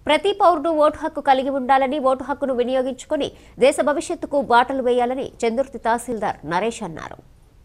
ప్రతి పౌరుడు ఓటు హక్కు కలిగి ఉండాలని ఓటు హక్కును వినియోగించుకుని దేశ భవిష్యత్తుకు బాటలు వేయాలని చందుర్తి తహసీల్దార్ నరేష్ అన్నారు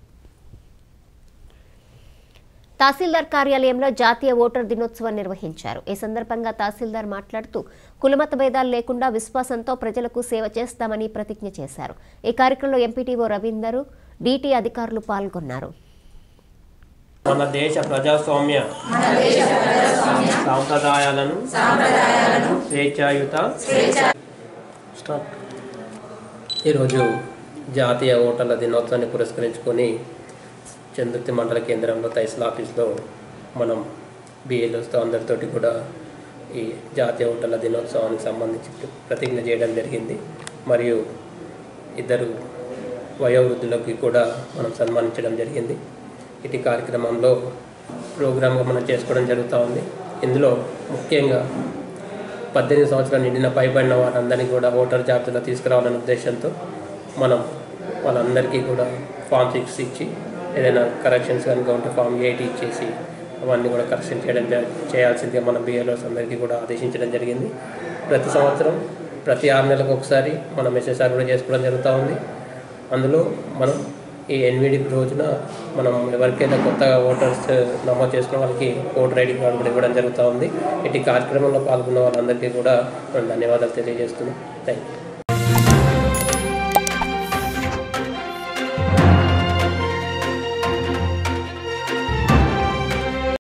తహసీల్దార్ కార్యాలయంలో జాతీయ ఓటర్ దినోత్సవం నిర్వహించారు ఈ సందర్భంగా తహసీల్దార్ మాట్లాడుతూ కులమత భేదాలు లేకుండా విశ్వాసంతో ప్రజలకు సేవ చేస్తామని ప్రతిజ్ఞ చేశారు ఈ కార్యక్రమంలో ఎంపీటీఓ రవీందర్ డీటీ అధికారులు పాల్గొన్నారు మన దేశ ప్రజాస్వామ్య సాంప్రదాయాలను స్వేచ్ఛాయుత స్టార్ట్. ఈరోజు జాతీయ ఓటర్ల దినోత్సవాన్ని పురస్కరించుకొని చందుర్తి మండల కేంద్రంలో తహసీల్ ఆఫీస్లో మనం బిఏలతో అందరితోటి కూడా ఈ జాతీయ ఓటర్ల దినోత్సవానికి సంబంధించి ప్రతిజ్ఞ చేయడం జరిగింది మరియు ఇద్దరు వయోవృద్ధులకి కూడా మనం సన్మానించడం జరిగింది ఇటు కార్యక్రమంలో ప్రోగ్రామ్గా మనం చేసుకోవడం జరుగుతూ ఉంది ఇందులో ముఖ్యంగా పద్దెనిమిది సంవత్సరాలు నిండిన పైబడిన వారందరినీ కూడా ఓటర్ జాబితాలో తీసుకురావాలనే ఉద్దేశంతో మనం వాళ్ళందరికీ కూడా ఫామ్ సిక్స్ ఇచ్చి ఏదైనా కరెక్షన్స్ కనుక ఉంటే ఫామ్ ఎయిట్ ఇచ్చేసి అవన్నీ కూడా కరెక్షన్ చేయడం జ- చేయాల్సిందిగా మన బిఎల్ఓస్ అందరికీ కూడా ఆదేశించడం జరిగింది ప్రతి సంవత్సరం ప్రతి ఆరు నెలలకు ఒకసారి మనం ఎస్ఎస్ఆర్ కూడా చేసుకోవడం జరుగుతూ ఉంది అందులో మనం ఈ ఎన్విడి రోజున మనం ఎవరికైనా కొత్తగా ఓటర్స్ నమోదు చేసుకున్న వాళ్ళకి ఓటర్ ఐడి కార్డు కూడా ఇవ్వడం జరుగుతూ ఉంది ఇటు కార్యక్రమంలో పాల్గొన్న వాళ్ళందరికీ కూడా మనం ధన్యవాదాలు తెలియజేస్తున్నాం థ్యాంక్ యూ